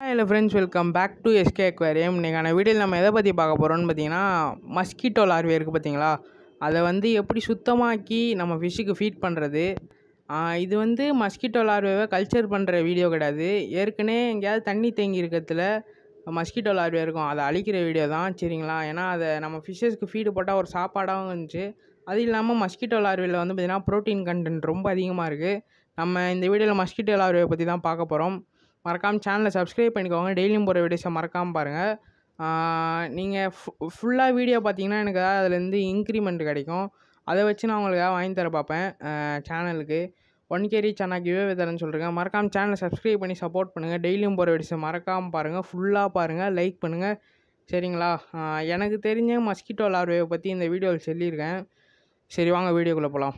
Hello friends welcome back to S K aquarium இன்றைக்கான வீடியோவில் நம்ம எதை பற்றி பார்க்க போகிறோம்னு பார்த்தீங்கன்னா மஸ்கிட்டோ லார்வே இருக்குது பார்த்தீங்களா அதை வந்து எப்படி சுத்தமாக்கி நம்ம ஃபிஷ்ஷுக்கு ஃபீட் பண்ணுறது இது வந்து மஸ்கிட்டோ லார்வேவை கல்ச்சர் பண்ணுற வீடியோ கிடையாது ஏற்கனவே எங்கேயாவது தண்ணி தேங்கி இருக்கிறதுல மஸ்கிட்டோ லார்வே இருக்கும் அதை அழிக்கிற வீடியோ தான் சரிங்களா ஏன்னா அதை நம்ம ஃபிஷ்ஷஸ்க்கு ஃபீடு போட்டால் ஒரு சாப்பாடாகவும் இருந்துச்சு அது இல்லாமல் மஸ்கிட்டோ லார்வேயில் வந்து பார்த்திங்கன்னா ப்ரோட்டீன் கண்டென்ட் ரொம்ப அதிகமாக இருக்குது நம்ம இந்த வீடியோவில் மஸ்கிட்டோ லார்வே பற்றி தான் பார்க்க போகிறோம் மறக்காமல் சேனலை சப்ஸ்கிரைப் பண்ணிக்கோங்க டெய்லியும் போகிற வீடியோஸை மறக்காமல் பாருங்கள் நீங்கள் ஃபு ஃபுல்லாக வீடியோ பார்த்தீங்கன்னா எனக்கு ஏதாவது அதுலேருந்து இன்க்ரிமெண்ட் கிடைக்கும் அதை வச்சு நான் உங்களுக்கு ஏதாவது வாங்கி தர பார்ப்பேன் சேனலுக்கு ஒன் கே ரீச் ஆனால் கிவே தரேன்னு சொல்கிறேன் மறக்காமல் சேனலை சப்ஸ்கிரைப் பண்ணி சப்போர்ட் பண்ணுங்கள் டெய்லியும் போகிற வீடியோஸை மறக்காமல் பாருங்கள் ஃபுல்லாக பாருங்கள் லைக் பண்ணுங்கள் சரிங்களா எனக்கு தெரிஞ்ச மஸ்கிட்டோ லார்வேவை பற்றி இந்த வீடியோவில் சொல்லியிருக்கேன் சரி வாங்க வீடியோக்குள்ளே போகலாம்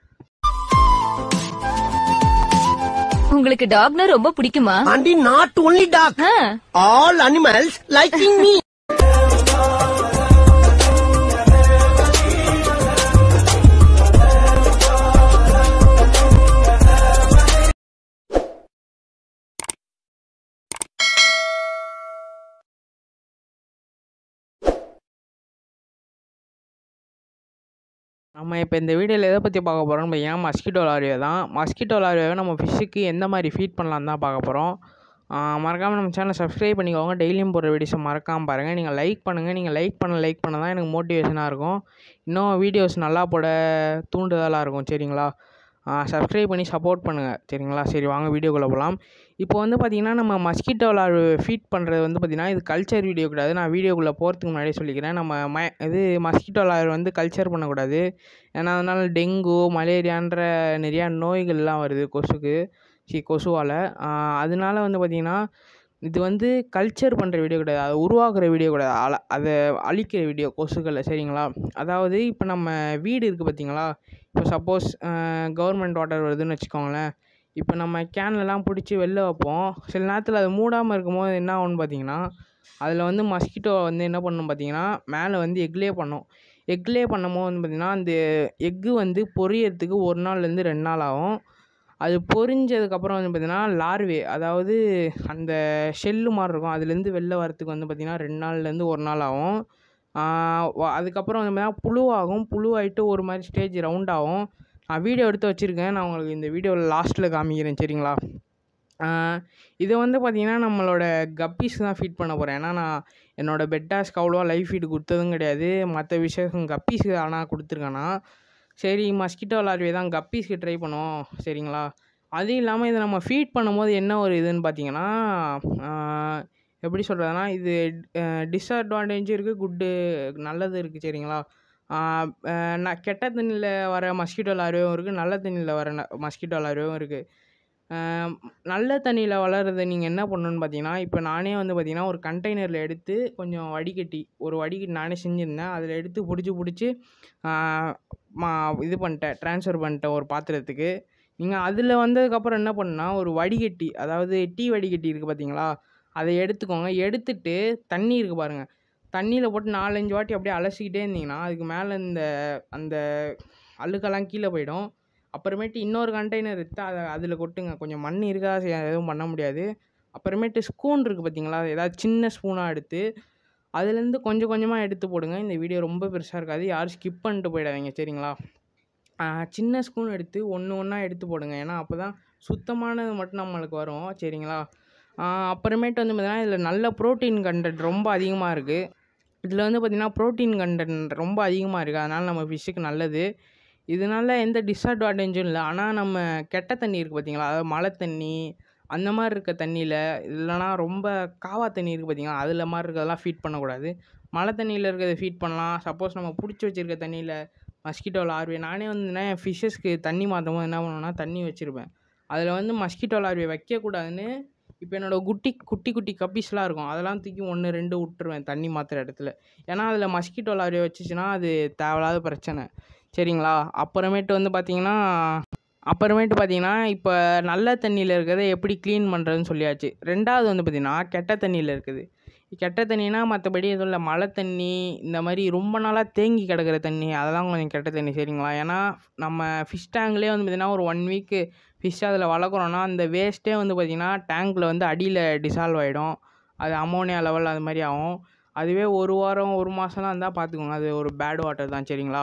உங்களுக்கு டாக்னா ரொம்ப பிடிக்குமா And not only dog, ah, all animals liking me. நம்ம இப்போ இந்த வீடியோவில் எதை பற்றி பார்க்க போகிறோம்னு பார்த்தீங்கன்னா மஸ்கிட்டோ லாரியை தான் மஸ்கிட்டோ லாரியாவை நம்ம ஃபிஷ்ஷுக்கு எந்த மாதிரி ஃபீட் பண்ணலாம் தான் பார்க்க போகிறோம் மறக்காமல் நம்ம சேனலை சப்ஸ்கிரைப் பண்ணிக்கோங்க டெய்லியும் போகிற வீடியோஸை மறக்காமல் பாருங்கள் நீங்கள் லைக் பண்ணுங்கள் நீங்கள் லைக் பண்ண லைக் பண்ண தான் எனக்கு மோட்டிவேஷனாக இருக்கும் இன்னும் வீடியோஸ் நல்லா போட தூண்டுதலாக இருக்கும் சரிங்களா சப்ஸ்கிரைப் பண்ணி சப்போர்ட் பண்ணுங்கள் சரிங்களா சரி வாங்க வீடியோக்குள்ளே போகலாம் இப்போ வந்து பார்த்திங்கன்னா நம்ம மஸ்கிட்டோ லார் ஃபீட் பண்ணுறது வந்து பார்த்திங்கன்னா இது கல்ச்சர் வீடியோ கிடையாது நான் வீடியோக்குள்ளே போகிறதுக்கு முன்னாடியே சொல்லிக்கிறேன் நம்ம ம இது மஸ்கிட்டோ லார் வந்து கல்ச்சர் பண்ணக்கூடாது ஏன்னா அதனால் டெங்கு மலேரியான்ற நிறையா நோய்கள்லாம் வருது கொசுக்கு சி கொசுவால் அதனால வந்து பார்த்திங்கன்னா இது வந்து கல்ச்சர் பண்ணுற வீடியோ கிடையாது அதை உருவாக்குற வீடியோ கிடையாது அல அதை அழிக்கிற வீடியோ கொசுக்களை சரிங்களா அதாவது இப்போ நம்ம வீடு இருக்குது பார்த்தீங்களா இப்போ சப்போஸ் கவர்மெண்ட் வாட்டர் வருதுன்னு வச்சுக்கோங்களேன் இப்போ நம்ம கேன்லலாம் பிடிச்சி வெளில வைப்போம் சில நேரத்தில் அது மூடாமல் இருக்கும்போது என்ன ஆகும்னு பார்த்தீங்கன்னா அதில் வந்து மஸ்கிட்டோ வந்து என்ன பண்ணும் பார்த்தீங்கன்னா மேலே வந்து எக்லே பண்ணும் எக்லே பண்ணும்போது வந்து பார்த்திங்கன்னா அந்த எக்கு வந்து பொரியறதுக்கு ஒரு நாள்லேருந்து ரெண்டு நாள் ஆகும் அது பொரிஞ்சதுக்கப்புறம் வந்து பார்த்திங்கன்னா லார்வே அதாவது அந்த ஷெல்லு மாதிரி இருக்கும் அதுலேருந்து வெளில வரத்துக்கு வந்து பார்த்திங்கன்னா ரெண்டு நாள்லேருந்து ஒரு நாள் ஆகும் வ- அதுக்கப்புறம் வந்து பார்த்தீங்கன்னா புழுவாகும் புழுவாயிட்டு ஒரு மாதிரி ஸ்டேஜ் ரவுண்ட் ஆகும் நான் வீடியோ எடுத்து வச்சுருக்கேன் நான் உங்களுக்கு இந்த வீடியோவில் லாஸ்ட்டில் காமிக்கிறேன் சரிங்களா ஆஹ் இதை வந்து பார்த்திங்கன்னா நம்மளோட கப்பீஸ்க்கு தான் ஃபீட் பண்ண போகிறேன் ஏன்னா நான் என்னோடய பெட்டாஸ்க்கு அவ்வளோவா லைஃப் ஃபீடு கொடுத்ததும் கிடையாது மற்ற விஷயம் கப்பீஸ்க்கு ஆனால் கொடுத்துருக்கேன்னா சரி மஸ்கிட்டோ லார்வே தான் கப்பீஸ்க்கு ட்ரை பண்ணுவோம் சரிங்களா அது இல்லாமல் இதை நம்ம ஃபீட் பண்ணும்போது என்ன ஒரு இதுன்னு பார்த்தீங்கன்னா ஆஹ் எப்படி சொல்கிறதுனா இது டிஸ்அட்வான்டேஜும் இருக்குது குட்டு நல்லது இருக்குது சரிங்களா ஆஹ் அஹ் நான் கெட்ட தண்ணியில் வர மஸ்கிட்டோ லார்வேவும் இருக்குது நல்ல தண்ணியில் வர மஸ்கிட்டோ லார்வேவும் இருக்குது ஆஹ் நல்ல தண்ணியில் வளர்கிறத நீங்கள் என்ன பண்ணணுன்னு பார்த்தீங்கன்னா இப்போ நானே வந்து பார்த்தீங்கன்னா ஒரு கண்டெய்னரில் எடுத்து கொஞ்சம் வடிகட்டி ஒரு வடிகட்டி நானே செஞ்சுருந்தேன் அதில் எடுத்து பிடிச்சி பிடிச்சி மா இது பண்ணிட்டேன் ட்ரான்ஸ்ஃபர் பண்ணிட்டேன் ஒரு பாத்திரத்துக்கு நீங்கள் அதில் வந்ததுக்கப்புறம் என்ன பண்ணுன்னா ஒரு வடிகட்டி அதாவது டீ வடிகட்டி இருக்குது பார்த்தீங்களா அதை எடுத்துக்கோங்க எடுத்துட்டு தண்ணி இருக்குது பாருங்கள் தண்ணியில் போட்டு நாலஞ்சு வாட்டி அப்படியே அலசிக்கிட்டே இருந்தீங்கன்னா அதுக்கு மேலே இந்த அந்த அழுக்கெல்லாம் கீழே போயிடும் அப்புறமேட்டு இன்னொரு கண்டெய்னர் எடுத்து அதை அதில் கொட்டுங்க கொஞ்சம் மண் இருக்கா செய்ய- எதுவும் பண்ண முடியாது அப்புறமேட்டு ஸ்பூன் இருக்குது பார்த்தீங்களா ஏதாவது சின்ன ஸ்பூனாக எடுத்து அதுலேருந்து கொஞ்சம் கொஞ்சமாக எடுத்து போடுங்க இந்த வீடியோ ரொம்ப பெருசாக இருக்காது யாரும் ஸ்கிப் பண்ணிட்டு போயிடாதீங்க சரிங்களா ஆஹ் சின்ன ஸ்பூன் எடுத்து ஒன்று ஒன்றா எடுத்து போடுங்க ஏன்னா அப்போ தான் சுத்தமானது மட்டும் நம்மளுக்கு வரும் சரிங்களா ஆஹ் அப்புறமேட்டு வந்து பார்த்தீங்கன்னா இதில் நல்ல ப்ரோட்டீன் கண்டென்ட் ரொம்ப அதிகமாக இருக்குது இதில் வந்து பார்த்திங்கன்னா ப்ரோட்டீன் கண்டென்ட் ரொம்ப அதிகமாக இருக்குது அதனால் நம்ம ஃபிஷ்ஷுக்கு நல்லது இதனால எந்த டிஸ்அட்வான்டேஜும் இல்லை ஆனால் நம்ம கெட்ட தண்ணி இருக்குது பார்த்தீங்களா அதாவது மழை தண்ணி அந்த மாதிரி இருக்க தண்ணியில் இல்லைனா ரொம்ப காவா தண்ணி இருக்குது பார்த்தீங்களா அதில் மாதிரி இருக்கிறதெல்லாம் ஃபீட் பண்ணக்கூடாது மழை தண்ணியில் இருக்கிறத ஃபீட் பண்ணலாம் சப்போஸ் நம்ம பிடிச்சி வச்சுருக்க தண்ணியில் மஸ்கிட்டோ லார்வே நானே வந்து என் ஃபிஷ்ஷஸ்க்கு தண்ணி மாற்றும் போது என்ன பண்ணுவேன்னா தண்ணி வச்சுருப்பேன் அதில் வந்து மஸ்கிட்டோ லார்வே வைக்கக்கூடாதுன்னு இப்போ என்னோடய குட்டி குட்டி குட்டி கப்பீஸ்லாம் இருக்கும் அதெல்லாம் தூக்கி ஒன்று ரெண்டு விட்டுருவேன் தண்ணி மாற்றுற இடத்துல ஏன்னா அதில் மஸ்கிட்டோ லார்வே வச்சுச்சுன்னா அது தேவையில்லாத பிரச்சனை சரிங்களா அப்புறமேட்டு வந்து பார்த்தீங்கன்னா அப்புறமேட்டு பார்த்தீங்கன்னா இப்போ நல்ல தண்ணியில் இருக்கிறத எப்படி க்ளீன் பண்ணுறதுன்னு சொல்லியாச்சு ரெண்டாவது வந்து பார்த்திங்கன்னா கெட்ட தண்ணியில் இருக்குது கெட்ட தண்ணினா மற்றபடி எதுவும் இல்லை மழை தண்ணி இந்த மாதிரி ரொம்ப நாளாக தேங்கி கிடக்குற தண்ணி அதெல்லாம் கொஞ்சம் கெட்ட தண்ணி சரிங்களா ஏன்னா நம்ம ஃபிஷ் டேங்க்லேயே வந்து பார்த்திங்கன்னா ஒரு ஒன் வீக்கு ஃபிஷ் அதில் வளர்க்குறோன்னா அந்த வேஸ்ட்டே வந்து பார்த்திங்கன்னா டேங்க்கில் வந்து அடியில் டிசால்வ் ஆகிடும் அது அமோனியா லெவல் அது மாதிரி ஆகும் அதுவே ஒரு வாரம் ஒரு மாதம்லாம் இருந்தால் பார்த்துக்கோங்க அது ஒரு பேட் வாட்டர் தான் சரிங்களா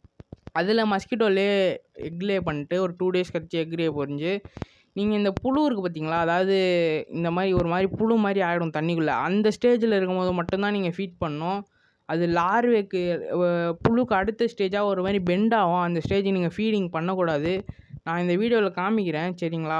அதில் மஸ்கிட்டோலே எக் லே பண்ணிட்டு ஒரு டூ டேஸ் கழிச்சு எக் லே பொரிஞ்சு நீங்கள் இந்த புழு இருக்குது பார்த்தீங்களா அதாவது இந்த மாதிரி ஒரு மாதிரி புழு மாதிரி ஆகிடும் தண்ணிக்குள்ளே அந்த ஸ்டேஜில் இருக்கும்போது மட்டும்தான் நீங்கள் ஃபீட் பண்ணணும் அது லார்வேக்கு அஹ், புழுக்கு அடுத்த ஸ்டேஜாக ஒரு மாதிரி பெண்ட் ஆகும் அந்த ஸ்டேஜ் நீங்கள் ஃபீடிங் பண்ணக்கூடாது நான் இந்த வீடியோவில் காமிக்கிறேன் சரிங்களா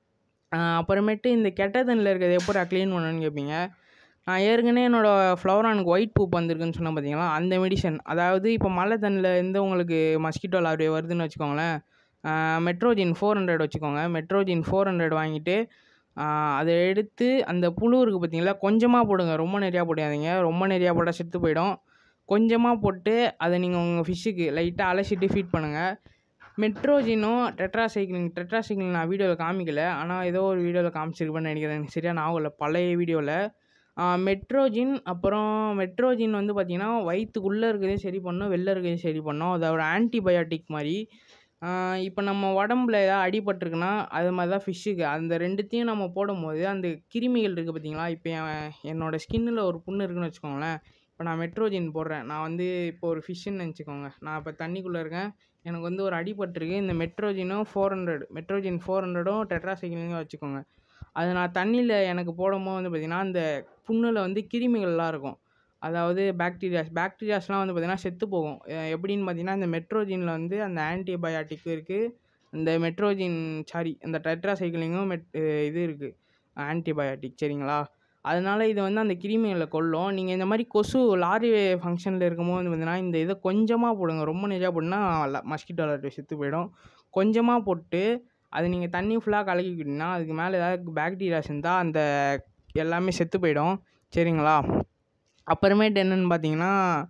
ஆஹ் அப்புறமேட்டு இந்த கெட்ட தண்ணியில் இருக்கிறது எப்போ க்ளீன் பண்ணணும்னு கேட்பீங்க நான் ஏற்கனவே என்னோடய ஃப்ளவரானுக்கு ஒயிட் பூப் வந்திருக்குன்னு சொன்னேன் பார்த்தீங்களா அந்த மெடிசன் அதாவது இப்போ மழை தண்ணியில் இருந்து உங்களுக்கு மஸ்கிட்டோ லார்வே வருதுன்னு வச்சுக்கோங்களேன் மெட்ரோஜின் ஃபோர் ஹண்ட்ரட் வச்சுக்கோங்க மெட்ரோஜின் ஃபோர் ஹண்ட்ரட் வாங்கிட்டு ஆஹ் அதை எடுத்து அந்த புழு இருக்குது பார்த்தீங்களா கொஞ்சமாக போடுங்க ரொம்ப நிறையா போடாதீங்க ரொம்ப நிறையா போட்டால் செத்து போயிடும் கொஞ்சமாக போட்டு அதை நீங்கள் உங்கள் ஃபிஷ்ஷுக்கு லைட்டாக அலசிட்டு ஃபீட் பண்ணுங்கள் மெட்ரோஜினும் டெட்ராசைக்ளின் டெட்ராசைக்ளின் நான் வீடியோவில் காமிக்கல ஆனால் ஏதோ ஒரு வீடியோவில் காமிச்சிருப்பேன்னு நினைக்கிறேன் எனக்கு சரியா ஞாபகம் இல்லை பழைய வீடியோவில் மெட்ரோஜின் அப்புறம் மெட்ரோஜின் வந்து பார்த்திங்கன்னா வயிற்றுக்குள்ளே இருக்கிறதையும் சரி பண்ணும் வெளில இருக்கிறதையும் சரி பண்ணும் அதோட ஆன்டிபயோட்டிக் மாதிரி இப்போ நம்ம உடம்புல ஏதாவது அடிபட்டிருக்குன்னா அது மாதிரி தான் ஃபிஷ்ஷுக்கு அந்த ரெண்டுத்தையும் நம்ம போடும்போது அந்த கிருமிகள் இருக்குது பார்த்தீங்களா இப்போ என் என்னோடய ஸ்கின்னில் ஒரு புண்ணு இருக்குன்னு வச்சுக்கோங்களேன் இப்போ நான் மெட்ரோஜின் போடுறேன் நான் வந்து இப்போ ஒரு ஃபிஷ்ஷுன்னு நினச்சிக்கோங்க நான் இப்போ தண்ணிக்குள்ளே இருக்கேன் எனக்கு வந்து ஒரு அடிபட்டிருக்கு இந்த மெட்ரோஜினும் ஃபோர் ஹண்ட்ரட் மெட்ரோஜின் ஃபோர் ஹண்ட்ரடும் டெட்ராசைக்கிளிங்கும் வச்சுக்கோங்க அது நான் தண்ணியில் எனக்கு போடும்போது வந்து பார்த்திங்கன்னா அந்த புண்ணில் வந்து கிருமிகள்லாம் இருக்கும் அதாவது பாக்டீரியாஸ் பாக்டீரியாஸ்லாம் வந்து பார்த்திங்கன்னா செத்து போகும் அஹ் எப்படின்னு பார்த்தீங்கன்னா இந்த மெட்ரோஜினில் வந்து அந்த ஆன்டிபயாட்டிக் இருக்குது இந்த மெட்ரோஜின் சாரி இந்த டெட்ராசைக்கிளிங்கும் மெட் அஹ் இது இருக்குது ஆன்டிபயாட்டிக் சரிங்களா அதனால இது வந்து அந்த கிருமிகளை கொல்லும் நீங்கள் இந்த மாதிரி கொசு லாரி ஃபங்க்ஷனில் இருக்கும்போது வந்து பார்த்தீங்கன்னா இந்த இதை கொஞ்சமாக போடுங்க ரொம்ப நிறையா போட்டுனா மஸ்கிட்டோ லாரி செத்து போயிடும் கொஞ்சமாக போட்டு அது நீங்கள் தண்ணி ஃபுல்லாக கலக்கிக்கிட்டீங்கன்னா அதுக்கு மேலே ஏதாவது பாக்டீரியாஸ் இருந்தால் அந்த எல்லாமே செத்து போயிடும் சரிங்களா அப்புறமேட்டு என்னென்னு பார்த்தீங்கன்னா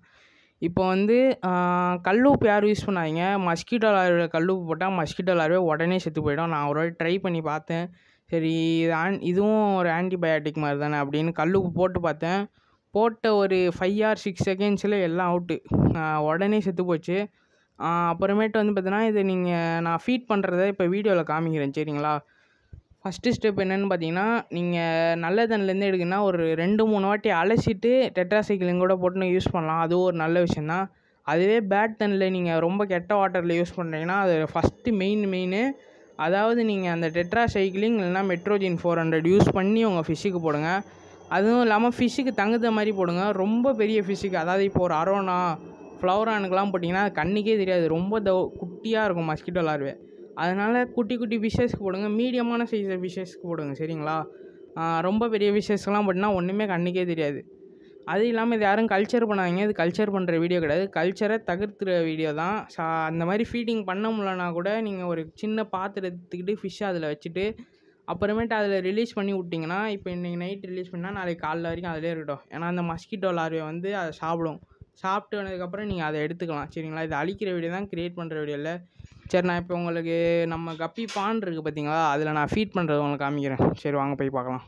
இப்போ வந்து ஆஹ், கல்லுப்பு யாரும் யூஸ் பண்ணாதீங்க மஸ்கிட்டோ லாரியோட கல்லுப்பு போட்டால் மஸ்கிட்டோ லாரியே உடனே செத்து போயிடும் நான் ஒரு வாட்டி ட்ரை பண்ணி பார்த்தேன் சரி இது ஆன் இதுவும் ஒரு ஆன்டிபயாட்டிக் மாதிரி தானே அப்படின்னு கல்லுப்பு போட்டு பார்த்தேன் போட்ட ஒரு ஃபைவ் ஆர் சிக்ஸ் செகண்ட்ஸில் எல்லாம் அவுட்டு உடனே செத்து போச்சு ஆஹ், அப்புறமேட்டு வந்து பார்த்தீங்கன்னா இது நீங்கள் நான் ஃபீட் பண்ணுறத இப்போ வீடியோவில் காமிக்கிறேன் சரிங்களா ஃபஸ்ட்டு ஸ்டெப் என்னென்னு பார்த்தீங்கன்னா நீங்கள் நல்ல தண்ணிலேருந்து எடுக்குன்னா ஒரு ரெண்டு மூணு வாட்டி அலசிட்டு டெட்ராசைக்கிளிங் கூட போட்டு யூஸ் பண்ணலாம் அதுவும் ஒரு நல்ல விஷயந்தான் அதுவே பேட் தண்ணியில் நீங்கள் ரொம்ப கெட்ட வாட்டரில் யூஸ் பண்ணுறீங்கன்னா அது ஃபஸ்ட்டு மெயின் மெயின் அதாவது நீங்கள் அந்த டெட்ராசைக்கிளிங் இல்லைனா மெட்ரோஜின் ஃபோர் ஹண்ட்ரட் யூஸ் பண்ணி உங்கள் ஃபிஷ்ஷுக்கு போடுங்க அதுவும் இல்லாமல் ஃபிஷ்ஷுக்கு தகுந்த மாதிரி போடுங்க ரொம்ப பெரிய ஃபிஷ்ஷுக்கு அதாவது இப்போ ஒரு அரோனா ஃப்ளவரானுக்கெலாம் போட்டிங்கன்னா அது கண்ணுக்கே தெரியாது ரொம்ப த குட்டியாக இருக்கும் மஸ்கிட்டோ லார்வே அதனால் குட்டி குட்டி ஃபிஷ்ஷஸ்க்கு போடுங்க மீடியமான சைஸ் ஃபிஷ்ஷஸ்க்கு போடுங்க சரிங்களா ஆஹ் ரொம்ப பெரிய ஃபிஷ்ஷஸ்க்கெலாம் போட்டினா ஒன்றுமே கண்ணுக்கே தெரியாது அது இல்லாமல் இது யாரும் கல்ச்சர் பண்ணாதீங்க இது கல்ச்சர் பண்ணுற வீடியோ கிடையாது கல்ச்சரை தகர்த்துற வீடியோ தான் சா அந்த மாதிரி ஃபீடிங் பண்ண முடியலனா கூட நீங்கள் ஒரு சின்ன பாத்திரத்துக்கிட்டு ஃபிஷ்ஷை அதில் வச்சுட்டு அப்புறமேட்டு அதில் ரிலீஸ் பண்ணி விட்டிங்கன்னா இப்போ இன்றைக்கி நைட் ரிலீஸ் பண்ணால் நாளைக்கு காலைல வரைக்கும் அதிலே இருக்கட்டும் ஏன்னா அந்த மஸ்கிட்டோ லார்வே வந்து அதை சாப்பிடும் சாப்பிட்டு வந்ததுக்கப்புறம் நீங்கள் அதை எடுத்துக்கலாம் சரிங்களா இது அழிக்கிற வீடியோ தான் க்ரியேட் பண்ணுற வீடியோ இல்லை சரி நான் இப்போ உங்களுக்கு நம்ம கப்பி பான் இருக்குது பார்த்தீங்களா அதில் நான் ஃபீட் பண்ணுறது உங்களுக்கு காமிக்கிறேன் சரி வாங்க போய் பார்க்கலாம்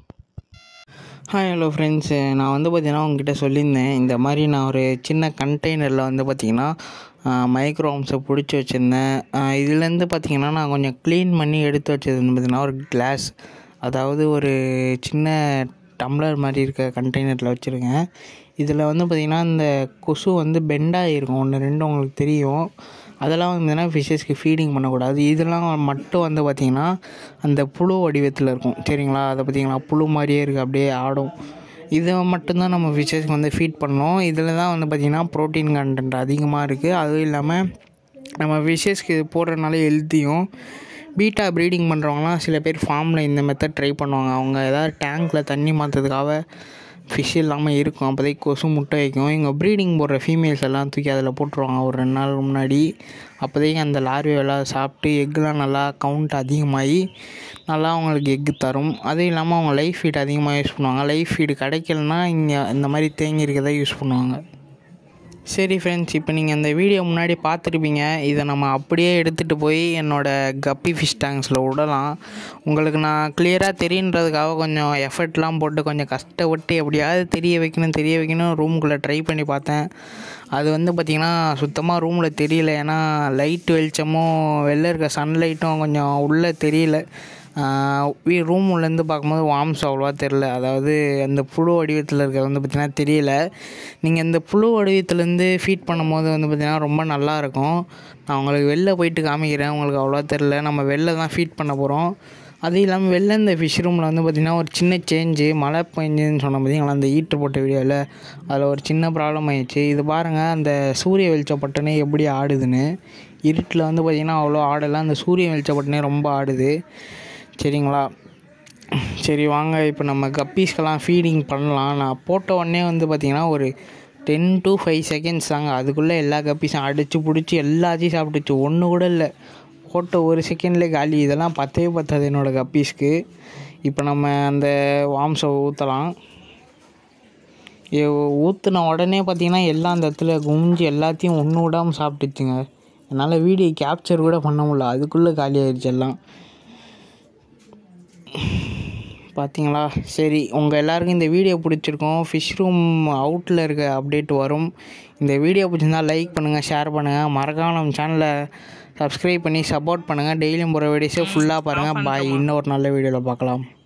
ஹாய் ஹலோ ஃப்ரெண்ட்ஸு நான் வந்து பார்த்தீங்கன்னா உங்ககிட்ட சொல்லியிருந்தேன் இந்த மாதிரி நான் ஒரு சின்ன கண்டெய்னரில் வந்து பார்த்திங்கன்னா மைக்ரோம்ஸை பிடிச்சி வச்சுருந்தேன் இதுலேருந்து பார்த்திங்கன்னா நான் கொஞ்சம் க்ளீன் பண்ணி எடுத்து வச்சது வந்து பார்த்திங்கன்னா ஒரு கிளாஸ் அதாவது ஒரு சின்ன டம்ளர் மாதிரி இருக்க கண்டெய்னரில் வச்சுருக்கேன் இதில் வந்து பார்த்திங்கன்னா இந்த கொசு வந்து பெண்டாக இருக்கும் ஒன்று ரெண்டு உங்களுக்கு தெரியும் அதெல்லாம் வந்து பார்த்தீங்கன்னா ஃபிஷ்ஷஸ்க்கு ஃபீடிங் பண்ணக்கூடாது இதெல்லாம் மட்டும் வந்து பார்த்திங்கன்னா அந்த புழு வடிவத்தில் இருக்கும் சரிங்களா அதை பார்த்திங்களா புழு மாதிரியே இருக்குது அப்படியே ஆடும் இதை மட்டும்தான் நம்ம ஃபிஷ்ஷஸ்க்கு வந்து ஃபீட் பண்ணோம் இதில் தான் வந்து பார்த்திங்கன்னா ப்ரோட்டீன் கண்டென்ட் அதிகமாக இருக்குது அதுவும் இல்லாமல் நம்ம ஃபிஷ்ஷஸ்க்கு இது போடுறதுனால ஹெல்த்தியும் பீட்டா ப்ரீடிங் பண்ணுறவங்களாம் சில பேர் ஃபார்மில் இந்த மெத்தட் ட்ரை பண்ணுவாங்க அவங்க ஏதாவது டேங்க்கில் தண்ணி மாற்றுறதுக்காக ஃபிஷ் இல்லாமல் இருக்கும் அப்போதைக்கு கொசு முட்டை வைக்கும் இவங்க ப்ரீடிங் போடுற ஃபீமேல்ஸ் எல்லாம் தூக்கி அதில் போட்டுருவாங்க ஒரு ரெண்டு நாள் முன்னாடி அப்போதைக்கு அந்த லார்வேலாம் சாப்பிட்டு எக்குலாம் நல்லா கவுண்ட் அதிகமாகி நல்லா அவங்களுக்கு எக்கு தரும் அதுவும் இல்லாமல் அவங்க லைஃப் ஃபீட் அதிகமாக யூஸ் பண்ணுவாங்க லைஃப் ஃபீடு கிடைக்கலனா இங்கே இந்த மாதிரி தேங்கி இருக்கதை யூஸ் பண்ணுவாங்க சரி ஃப்ரெண்ட்ஸ் இப்போ நீங்கள் இந்த வீடியோ முன்னாடி பார்த்துருப்பீங்க இதை நம்ம அப்படியே எடுத்துகிட்டு போய் என்னோடய கப்பி ஃபிஷ் டேங்க்ஸில் விடலாம் உங்களுக்கு நான் கிளியராக தெரியுன்றதுக்காக கொஞ்சம் எஃபர்ட்லாம் போட்டு கொஞ்சம் கஷ்டப்பட்டு எப்படியாவது தெரிய வைக்கணும் தெரிய வைக்கணும் ரூமுக்குள்ளே ட்ரை பண்ணி பார்த்தேன் அது வந்து பார்த்திங்கன்னா சுத்தமாக ரூமில் தெரியல ஏன்னா லைட் வெளிச்சமும் வெளில இருக்க சன்லைட்டும் கொஞ்சம் உள்ளே தெரியல வீ ரூம் உள்ளேருந்து பார்க்கும்போது வார்ம்ஸ் அவ்வளோவா தெரில அதாவது அந்த புழு வடிவத்தில் இருக்கிறது வந்து பார்த்திங்கன்னா தெரியல நீங்கள் இந்த புழு வடிவத்துலேருந்து ஃபீட் பண்ணும்போது வந்து பார்த்திங்கன்னா ரொம்ப நல்லாயிருக்கும் நான் உங்களுக்கு வெளில போயிட்டு காமிக்கிறேன் உங்களுக்கு அவ்வளோவா தெரில நம்ம வெளில தான் ஃபீட் பண்ண போகிறோம் அது இல்லாமல் வெளில இந்த ஃபிஷ் ரூமில் வந்து பார்த்திங்கன்னா ஒரு சின்ன சேஞ்சு மழை பெஞ்சுன்னு சொன்ன பார்த்தீங்களா அந்த ஈட்டு போட்ட வீடியோவில் அதில் ஒரு சின்ன ப்ராப்ளம் ஆயிடுச்சு இது பாருங்கள் அந்த சூரிய வெளிச்சப்பட்டனே எப்படி ஆடுதுன்னு இருட்டில் வந்து பார்த்திங்கன்னா அவ்வளோ ஆடலை அந்த சூரிய வெளிச்சப்பட்டனே ரொம்ப ஆடுது சரிங்களா சரி வாங்க இப்போ நம்ம கப்பீஸ்க்கெல்லாம் ஃபீடிங் பண்ணலாம் நான் போட்ட உடனே வந்து பார்த்திங்கன்னா ஒரு டென் டு ஃபைவ் செகண்ட்ஸ் தாங்க அதுக்குள்ளே எல்லா கப்பீஸும் அடித்து பிடிச்சி எல்லாத்தையும் சாப்பிட்டுச்சு ஒன்று கூட இல்லை போட்ட ஒரு செகண்ட்லேயே காலி இதெல்லாம் பத்தவே பத்தாது என்னோடய கப்பீஸ்க்கு இப்போ நம்ம அந்த வாம்ஸை ஊற்றலாம் ஊற்றின உடனே பார்த்திங்கன்னா எல்லா அந்த இடத்துல குமிஞ்சு எல்லாத்தையும் ஒன்று விடாமல் சாப்பிட்டுச்சுங்க என்னால் வீடியோ கேப்சர் கூட பண்ண முடியல அதுக்குள்ளே காலி ஆயிடுச்சு எல்லாம் பார்த்தீங்களா சரி உங்கள் எல்லாருக்கும் இந்த வீடியோ பிடிச்சிருக்கோம் ஃபிஷ் ரூம் அவுட்டில் இருக்க அப்டேட் வரும் இந்த வீடியோ பிடிச்சிருந்தா லைக் பண்ணுங்கள் ஷேர் பண்ணுங்கள் மறக்காம நம்ம சேனலை சப்ஸ்கிரைப் பண்ணி சப்போர்ட் பண்ணுங்கள் டெய்லியும் போகிற வீடியோஸே ஃபுல்லாக பாருங்கள் பாய் இன்னொரு நல்ல வீடியோவில் பார்க்கலாம்